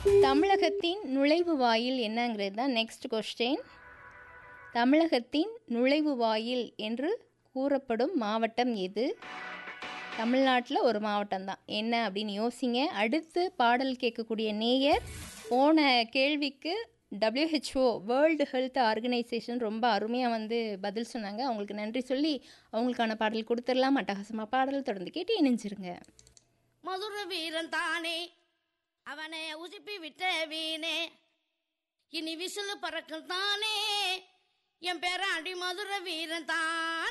தமிழகத்தின் நுழைவு வாயில் என்னங்கிறது தான் நெக்ஸ்ட் கொஸ்டின் தமிழகத்தின் நுழைவு வாயில் என்று கூறப்படும் மாவட்டம் எது தமிழ்நாட்டில் ஒரு மாவட்டம் தான் என்ன அப்படின்னு யோசிங்க அடுத்து பாடல் கேட்கக்கூடிய நேயர் போன கேள்விக்கு WHO வேர்ல்டு ஹெல்த் ஆர்கனைசேஷன் ரொம்ப அருமையாக வந்து பதில் சொன்னாங்க அவங்களுக்கு நன்றி சொல்லி அவங்களுக்கான பாடல் கொடுத்துடலாம் அட்டகாசமாக பாடல் தொடர்ந்து கேட்டு இணைஞ்சிருங்க மதுர வீரன் தானே அவனை உசுப்பி விட்ட வீணே இனி விசிலு பறக்கும் தானே என் பேராண்டி மதுர வீரன் தானே